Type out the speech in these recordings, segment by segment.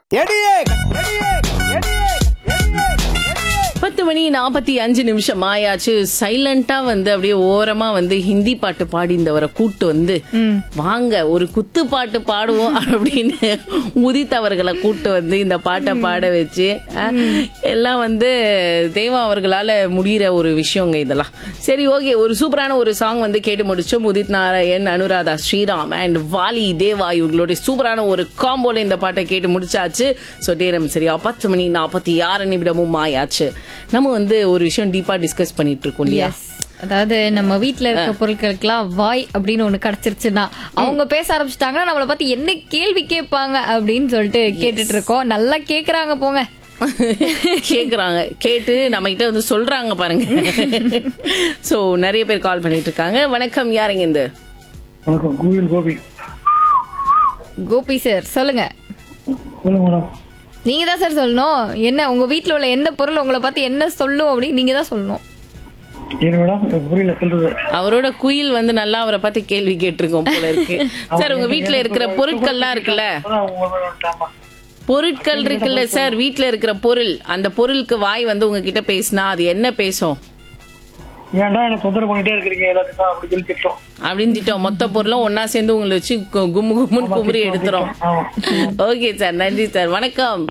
எடியே எடியே எடியே பத்து மணி நாற்பத்தி அஞ்சு நிமிஷம் ஆயாச்சு சைலண்டா வந்து அப்படியே ஓரமா வந்து ஹிந்தி பாட்டு பாடிந்தவரை கூட்டு வந்து வாங்க ஒரு குத்து பாட்டு பாடுவோம் அப்படின்னு உதித் அவர்களை கூட்டு வந்து இந்த பாட்டை பாட வச்சு அஹ், எல்லாம் வந்து தேவா அவர்களால முடியிற ஒரு விஷயங்க இதெல்லாம் சரி ஓகே ஒரு சூப்பரான ஒரு சாங் வந்து கேட்டு முடிச்சோம் உதித் நாராயண் அனுராதா ஸ்ரீராம் அண்ட் வாலி தேவா இவங்களுடைய சூப்பரான ஒரு காம்போல இந்த பாட்டை கேட்டு முடிச்சாச்சு ஸோ நேரம் சரியா பத்து மணி நாற்பத்தி ஆறு நிமிடமும் ஆயாச்சு நம்ம வந்து ஒரு விஷயம் டீப்பா டிஸ்கஸ் பண்ணிட்டு இருக்கோம் இல்லையா எஸ் அதாவது நம்ம வீட்ல இருக்க பொருட்களுக்கெல்லாம் வாய் அப்படின்னு ஒண்ணு கிடைச்சிருச்சுன்னா அவங்க பேச ஆரம்பிச்சிட்டாங்கன்னா நம்மளை பார்த்து என்ன கேள்வி கேட்பாங்க அப்படின்னு சொல்லிட்டு கேட்டுட்டு இருக்கோம் நல்லா கேக்குறாங்க போங்க கேக்குறாங்க கேட்டு நம்ம கிட்ட வந்து சொல்றாங்க பாருங்க சோ நிறைய பேர் கால் பண்ணிட்டு இருக்காங்க வணக்கம் யாருங்க இந்த வணக்கம் கோவில் கோபி கோபி சார் சொல்லுங்க சொல்லுங்க மேடம் நீங்க தான் சார் சொல்லணும் என்ன உங்க வீட்ல உள்ள எந்த பொருள் உங்களை பார்த்து என்ன சொல்லும் அப்படின்னு நீங்க தான் சொல்லணும் ஏன் மேடம் எனக்கு புரியல சொல்றது அவரோட குயில் வந்து நல்லா அவரை பார்த்து கேள்வி கேட்டிருக்கோம் போல இருக்கு சார் உங்க வீட்ல இருக்கிற பொருட்கள்லாம் இருக்குல்ல அதான் உங்க மேல வந்துட்டாமா. பொருட்கள் இருக்குல்ல சார் வீட்ல இருக்கிற பொருள் அந்த பொருளுக்கு வாய் வந்து உங்ககிட்ட பேசினா அது என்ன பேசும் ஏன்டா என்ன தொந்தரவு பண்ணிட்டே இருக்கிறீங்க எல்லாத்துக்கும் அப்படி சொல்லி திட்டம் அப்படின்னு திட்டம் மொத்த பொருளும் ஒன்னா சேர்ந்து உங்களை வச்சு கு- கும்மு கும்முன்னு குமுறி எடுத்துரும் ஆமா ஓகே சார் நன்றி சார் வணக்கம்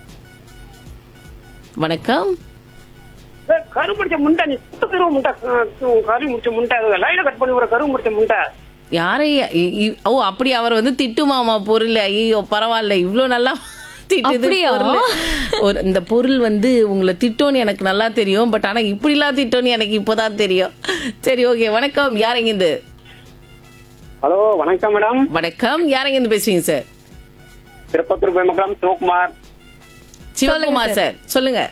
வணக்கம் ஏய், கரு முடிச்ச முண்டை நீ சுத்த கரு முண்டை க- கரு முடிச்ச முண்டை லைன கட் பண்ணி ஒரு கரு முடிச்ச முண்டை யாரையா இ- இ- ஓ அப்படி அவர் வந்து திட்டுமாமா பொருள் ஐயோ பரவாயில்ல இவ்ளோ நல்லா திட்டுது அப்படியா? பொருள். ஒரு இந்த பொருள் வந்து உங்களை திட்டோன்னு எனக்கு நல்லா தெரியும் பட் ஆனா இப்படிலாம் திட்டோன்னு எனக்கு இப்போதான் தெரியும் சரி ஓகே வணக்கம் யாருங்க இது ஹலோ வணக்கம் மேடம் வணக்கம் யாருங்க இருந்து பேசுறீங்க சார் திருப்பத்தூர் பெருமக்களம் சிவகுமார் சிவகுமார் சார் சொல்லுங்க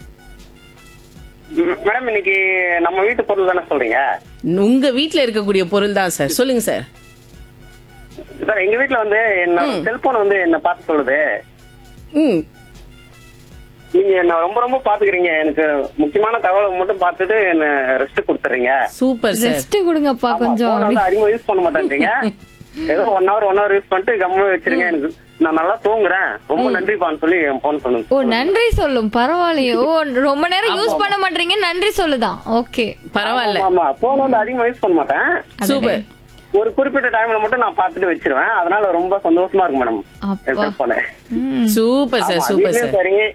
ம், மேடம் இன்னைக்கு நம்ம வீட்டு பொருள் தானே சொல்றீங்க உங்க வீட்ல இருக்கக்கூடிய பொருள் தான் சார் சொல்லுங்க சார் சார் எங்க வீட்டுல வந்து என்னோட செல்போன் வந்து என்ன பார்த்து சொல்லுது ம் நீங்க என்ன ரொம்ப ரொம்ப பாத்துக்கிறீங்க எனக்கு முக்கியமான தகவலை மட்டும் பார்த்துட்டு என்ன ரெஸ்ட் கொடுத்துறீங்க சூப்பர் சார் ரெஸ்ட் கொடுங்கப்பா கொஞ்சம் போன் வந்து அதிகமா யூஸ் பண்ண மாட்டேன்றீங்க ஏதோ one hour one hour use பண்ணிட்டு கம்முன்னு வச்சிருங்க எனக்கு நான் நல்லா தூங்குறேன் ரொம்ப நன்றிப்பான்னு சொல்லி என் போன் ஓ சொல்லுங்க நன்றி சொல்லும் பரவாயில்லையே ஓ ரொம்ப நேரம் யூஸ் பண்ண மாட்டீங்க நன்றி சொல்லுதான் ஓகே பரவாயில்ல ஆமா போன் வந்து அதிகமா யூஸ் பண்ண மாட்டேன் சூப்பர் ஒரு குறிப்பிட்ட டைம்ல மட்டும் நான் பார்த்துட்டு வச்சிருவேன் அதனால ரொம்ப சந்தோஷமா இருக்கும் மேடம் அப்பா. போனேன் ம் சூப்பர் சார் சூப்பர் சார் சரிங்க